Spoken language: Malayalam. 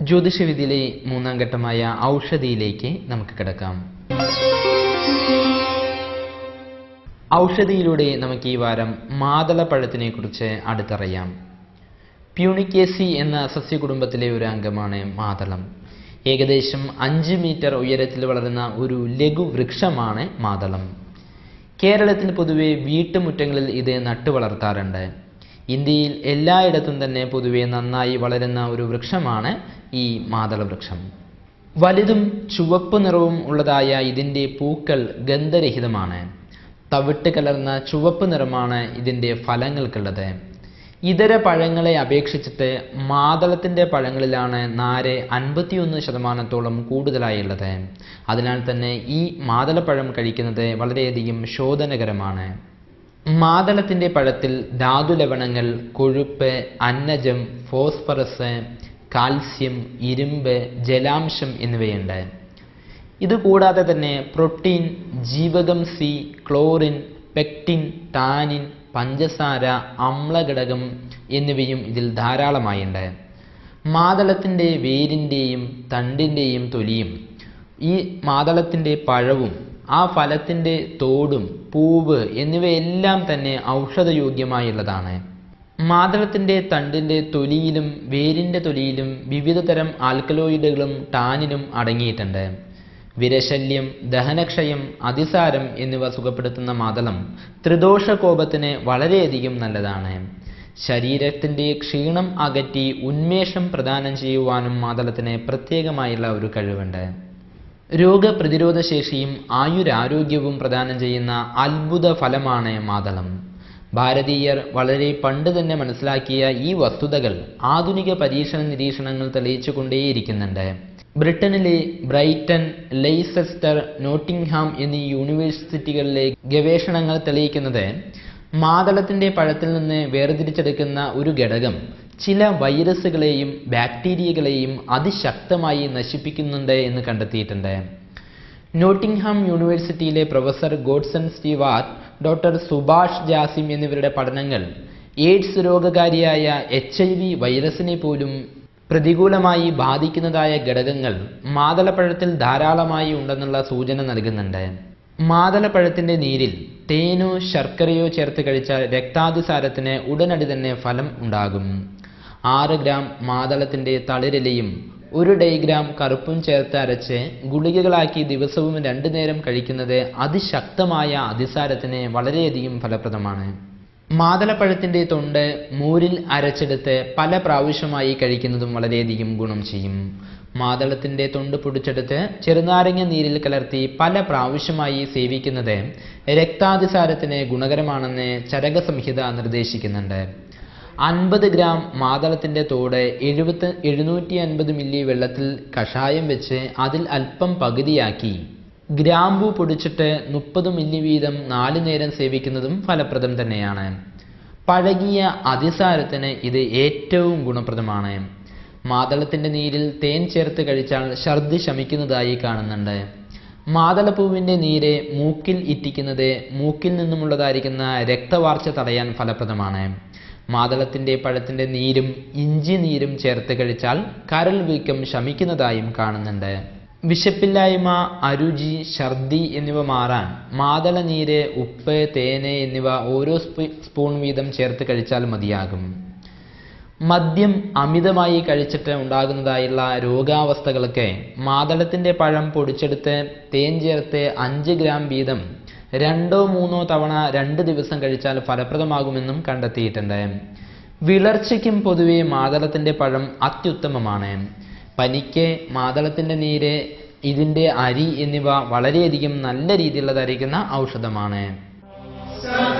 ജ്യോതിഷവിദ്യയിലെ മൂന്നാം ഘട്ടമായ ഔഷധിയിലേക്ക് നമുക്ക് കിടക്കാം ഔഷധിയിലൂടെ നമുക്ക് ഈ വാരം മാതളപ്പഴത്തിനെ കുറിച്ച് അടുത്തറിയാം പ്യൂണിക്കേസി എന്ന സസ്യകുടുംബത്തിലെ ഒരു അംഗമാണ് മാതളം ഏകദേശം അഞ്ച് മീറ്റർ ഉയരത്തിൽ വളരുന്ന ഒരു ലഘു വൃക്ഷമാണ് മാതളം കേരളത്തിൽ പൊതുവെ വീട്ടുമുറ്റങ്ങളിൽ ഇത് നട്ടു വളർത്താറുണ്ട് ഇന്ത്യയിൽ എല്ലായിടത്തും തന്നെ പൊതുവെ നന്നായി വളരുന്ന ഒരു വൃക്ഷമാണ് ഈ മാതള വൃക്ഷം വലുതും ചുവപ്പ് നിറവും ഉള്ളതായ ഇതിൻ്റെ പൂക്കൾ ഗന്ധരഹിതമാണ് തവിട്ട് കലർന്ന ചുവപ്പ് നിറമാണ് ഇതിൻ്റെ ഫലങ്ങൾക്കുള്ളത് ഇതര പഴങ്ങളെ അപേക്ഷിച്ചിട്ട് മാതളത്തിൻ്റെ പഴങ്ങളിലാണ് നാര് അൻപത്തിയൊന്ന് ശതമാനത്തോളം കൂടുതലായുള്ളത് അതിനാൽ തന്നെ ഈ മാതളപ്പഴം കഴിക്കുന്നത് വളരെയധികം ശോധനകരമാണ് മാതളത്തിൻ്റെ പഴത്തിൽ ധാതുലവണങ്ങൾ കൊഴുപ്പ് അന്നജം ഫോസ്ഫറസ് കാൽസ്യം ഇരുമ്പ് ജലാംശം എന്നിവയുണ്ട് ഇതുകൂടാതെ തന്നെ പ്രോട്ടീൻ ജീവകം സി ക്ലോറിൻ പെക്റ്റിൻ ടാനിൻ പഞ്ചസാര അമ്ലഘടകം എന്നിവയും ഇതിൽ ധാരാളമായുണ്ട് മാതളത്തിൻ്റെ വേരിൻ്റെയും തണ്ടിൻ്റെയും തൊലിയും ഈ മാതളത്തിൻ്റെ പഴവും ആ ഫലത്തിൻ്റെ തോടും പൂവ് എന്നിവയെല്ലാം തന്നെ ഔഷധയോഗ്യമായുള്ളതാണ് മാതളത്തിൻ്റെ തണ്ടിൻ്റെ തൊലിയിലും വേരിൻ്റെ തൊലിയിലും വിവിധതരം ആൽക്കലോയിഡുകളും ടാനിനും അടങ്ങിയിട്ടുണ്ട് വിരശല്യം ദഹനക്ഷയം അതിസാരം എന്നിവ സുഖപ്പെടുത്തുന്ന മാതളം ത്രിദോഷകോപത്തിന് വളരെയധികം നല്ലതാണ് ശരീരത്തിൻ്റെ ക്ഷീണം അകറ്റി ഉന്മേഷം പ്രദാനം ചെയ്യുവാനും മാതളത്തിന് പ്രത്യേകമായുള്ള ഒരു കഴിവുണ്ട് രോഗപ്രതിരോധ ശേഷിയും ആയുരാരോഗ്യവും പ്രദാനം ചെയ്യുന്ന അത്ഭുത ഫലമാണ് മാതളം ഭാരതീയർ വളരെ പണ്ട് തന്നെ മനസ്സിലാക്കിയ ഈ വസ്തുതകൾ ആധുനിക പരീക്ഷണ നിരീക്ഷണങ്ങൾ തെളിയിച്ചുകൊണ്ടേയിരിക്കുന്നുണ്ട് ബ്രിട്ടനിലെ ബ്രൈറ്റൺ ലെയ്സെസ്റ്റർ നോട്ടിംഗ്ഹാം എന്നീ യൂണിവേഴ്സിറ്റികളിലെ ഗവേഷണങ്ങൾ തെളിയിക്കുന്നത് മാതളത്തിൻ്റെ പഴത്തിൽ നിന്ന് വേർതിരിച്ചെടുക്കുന്ന ഒരു ഘടകം ചില വൈറസുകളെയും ബാക്ടീരിയകളെയും അതിശക്തമായി നശിപ്പിക്കുന്നുണ്ട് എന്ന് കണ്ടെത്തിയിട്ടുണ്ട് നോട്ടിംഗ്ഹാം യൂണിവേഴ്സിറ്റിയിലെ professor Godson Stewart doctor Subhash Jasim എന്നിവരുടെ പഠനങ്ങൾ എയ്ഡ്സ് രോഗകാരിയായ എച്ച് ഐ വി വൈറസിനെ പോലും പ്രതികൂലമായി ബാധിക്കുന്നതായ ഘടകങ്ങൾ മാതളപ്പഴത്തിൽ ധാരാളമായി ഉണ്ടെന്നുള്ള സൂചന നൽകുന്നുണ്ട് മാതളപ്പഴത്തിന്റെ നീരിൽ തേനോ ശർക്കരയോ ചേർത്ത് കഴിച്ചാൽ രക്താതിസാരത്തിന് ഉടനടി തന്നെ ഫലം ഉണ്ടാകും ആറ് ഗ്രാം മാതളത്തിന്റെ തളിരിലയും ഒരു ഡൈഗ്രാം കറുപ്പും ചേർത്ത് അരച്ച് ഗുളികകളാക്കി ദിവസവും രണ്ടു നേരം കഴിക്കുന്നത് അതിശക്തമായ അതിസാരത്തിന് വളരെയധികം ഫലപ്രദമാണ് മാതളപ്പഴത്തിന്റെ തൊണ്ട് മൂരിൽ അരച്ചെടുത്ത് പല പ്രാവശ്യമായി കഴിക്കുന്നതും വളരെയധികം ഗുണം ചെയ്യും മാതളത്തിന്റെ തൊണ്ട് പൊടിച്ചെടുത്ത് ചെറുനാരങ്ങ നീരിൽ കലർത്തി പല പ്രാവശ്യമായി സേവിക്കുന്നത് രക്താതിസാരത്തിന് ഗുണകരമാണെന്ന് ചരക സംഹിത നിർദ്ദേശിക്കുന്നുണ്ട് അൻപത് ഗ്രാം മാതളത്തിന്റെ തോട് എഴുപത്തി എഴുന്നൂറ്റി അൻപത് മില്ലി വെള്ളത്തിൽ കഷായം വെച്ച് അതിൽ അല്പം പകുതിയാക്കി ഗ്രാമ്പു പൊടിച്ചിട്ട് മുപ്പത് മില്ലി വീതം നാലു നേരം സേവിക്കുന്നതും ഫലപ്രദം തന്നെയാണ് പഴകിയ അതിസാരത്തിന് ഇത് ഏറ്റവും ഗുണപ്രദമാണ് മാതളത്തിന്റെ നീരിൽ തേൻ ചേർത്ത് കഴിച്ചാൽ ഛർദി ശമിക്കുന്നതായി കാണുന്നുണ്ട് മാതളപ്പൂവിന്റെ നീര് മൂക്കിൽ ഇറ്റിക്കുന്നത് മൂക്കിൽ നിന്നുമുള്ളതായിരിക്കുന്ന രക്തവാർച്ച തടയാൻ ഫലപ്രദമാണ് മാതളത്തിന്റെ പഴത്തിന്റെ നീരും ഇഞ്ചി നീരും ചേർത്ത് കഴിച്ചാൽ കരൾ വീക്കം ശമിക്കുന്നതായും കാണുന്നുണ്ട് വിശപ്പില്ലായ്മ അരുചി ഛർദി എന്നിവ മാറാൻ മാതള നീര് ഉപ്പ് തേന് എന്നിവ ഓരോ സ്പൂൺ വീതം ചേർത്ത് കഴിച്ചാൽ മതിയാകും മദ്യം അമിതമായി കഴിച്ചിട്ട് ഉണ്ടാകുന്നതായുള്ള രോഗാവസ്ഥകളൊക്കെ മാതളത്തിന്റെ പഴം പൊടിച്ചെടുത്ത് തേൻ ചേർത്ത് അഞ്ച് ഗ്രാം വീതം രണ്ടോ മൂന്നോ തവണ രണ്ട് ദിവസം കഴിച്ചാൽ ഫലപ്രദമാകുമെന്നും കണ്ടെത്തിയിട്ടുണ്ട് വിളർച്ചയ്ക്കും പൊതുവെ മാതളത്തിന്റെ പഴം അത്യുത്തമമാണ് പനിക്ക് മാതളത്തിന്റെ നീര് ഇതിന്റെ അരി എന്നിവ വളരെയധികം നല്ല രീതിയിലുള്ളതായിരിക്കുന്ന ഔഷധമാണ്